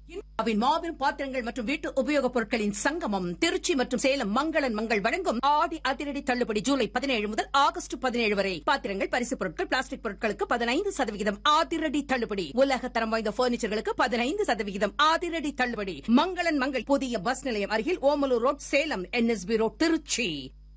இந்தியாவின் மாபெரும் பாத்திரங்கள் மற்றும் வீட்டு உபயோகப் பொருட்களின் சங்கமம் திருச்சி மற்றும் சேலம் மங்களன் மங்கள் வழங்கும் ஆடி அதிரடி தள்ளுபடி ஜூலை பதினேழு முதல் ஆகஸ்ட் பதினேழு வரை பாத்திரங்கள் பரிசுப் பொருட்கள் பிளாஸ்டிக் பொருட்களுக்கு பதினைந்து சதவிகிதம் அதிரடி தள்ளுபடி உலக தரம் வாய்ந்த பர்னிச்சர்களுக்கு பதினைந்து சதவிகிதம் அதிரடி தள்ளுபடி மங்களன் மங்கள் புதிய பஸ் நிலையம் அருகில் Omalur road Salem NSB road Tiruchi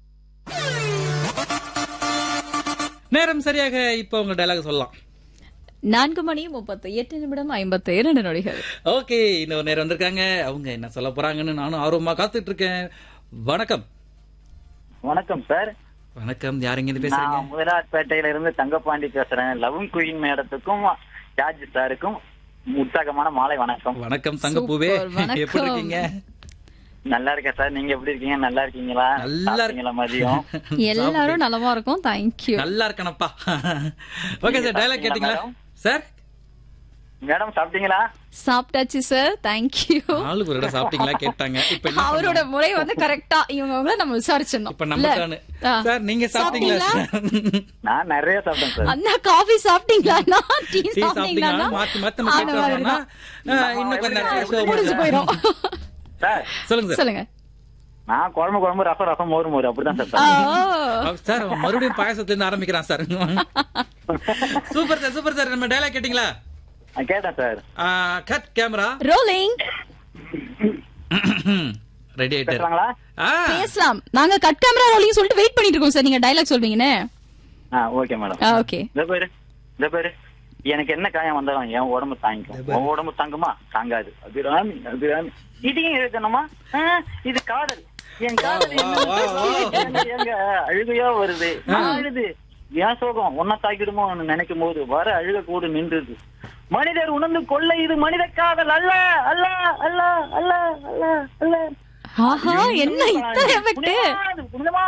நேரம் சரியாக இப்போ உங்க டயலாக் சொல்லலாம் நான்கு மணி முப்பத்தி எட்டு நிமிடம் ஐம்பத்தி இரண்டு நொடிகள் ஓகே இன்னொரு நேரம் வந்திருக்காங்க அவங்க என்ன சொல்ல போறாங்கன்னு நானும் ஆர்வமா காத்துட்டு இருக்கேன் வணக்கம் வணக்கம் சார் வணக்கம் யாருங்க இது பேசுறீங்க நான் முதலாட்பேட்டையில இருந்து தங்கப்பாண்டி பேசுறேன் லவன் குயின் மேடத்துக்கும் ஜார்ஜ் சாருக்கும் உற்சாகமான மாலை வணக்கம் வணக்கம் தங்கப்பூவே சூப்பர், வணக்கம். எப்படி இருக்கீங்க நல்லா இருக்கேன் சார் நீங்க எப்படி இருக்கீங்க நல்லா இருக்கீங்களா நல்லா இருக்கு. சாப்பிட்டீங்களா மதியம் எல்லாரும் நலமா இருக்கும் தேங்க்யூ நல்லா இருக்கனப்பா ஓகே சார் டயலாக் கேட்டீங்களா மேடம்? சார் மேடம் சாப்பிட்டீங்களா சாப்பிட்டாச்சு சார் தேங்க்யூ நாலு பேரோட சாப்பிட்டீங்களா கேட்டாங்க இப்ப என்ன அவரோட பண்ணலாம்? முறை வந்து கரெக்டா இவங்க நம்ம விசாரிச்சிடணும் இப்ப நம்ம இல்ல? தானு. ஆ. சார் நீங்க சாப்பிட்டீங்களா சார்? நான் நிறைய சாப்பிட்டேன் சார் அண்ணா காஃபி சாப்பிட்டீங்களா டீ டீ சாப்பிட்டீங்களா சாப்பிட்டீங்களா மாத்தி மாத்தி நம்ம அந்த கேட்டு மாதிரி வரோம்னா, தான். ஆ, இன்னும் கொஞ்ச நேரத்துல show முடிஞ்சு முடிஞ்சிடும். போயிடும் சார் சொல்லுங்க சார் சொல்லுங்க நான் குழம்பு குழம்பு ரசம் ரசம் மோர் மோர் அப்படிதான் சார் ஆ, சாப்பிட்டேன். அவ- சார் அவன் மறுபடியும் பாயசத்துல இருந்து ஆரம்பிக்கிறான் sir super sir super sir நம்ம டயலாக் கேட்டீங்களா நான் கேட்டேன் sir cut camera rolling ready ஆயிட்டாரு பேசுறாங்களா ஆ, பேசலாம் நாங்க கட் கேமரா ரோலிங் சொல்லிட்டு வெயிட் பண்ணிட்டு இருக்கோம் சார் நீங்க டயலாக் சொல்வீங்கன்னு ஆ ஓகே மேடம் ஓகே இந்த பேரு இந்த பேரு எனக்கு என்ன காயம் வந்தாலும் என் உடம்பு தாங்கிக்கும் உன் உடம்பு தாங்குமா தாங்காது அபிராமி அபிராமி இதையும் எழுதணுமா ஆ, இது காதல் என் காதல் என்ன எங்க அழுகையா வருது நான் அழுது ஏன் சோகம் ஒன்ன தாக்கிடுமோன்னு நினைக்கும் போது வர அழுக கூட நின்றுது மனிதர் உணர்ந்து கொள்ள இது மனித காதல் அல்ல அல்ல அல்ல அல்ல அல்ல அல்ல ஆஹா என்ன இத்தனை எஃபெக்ட் புனிதமானது, புனிதமானது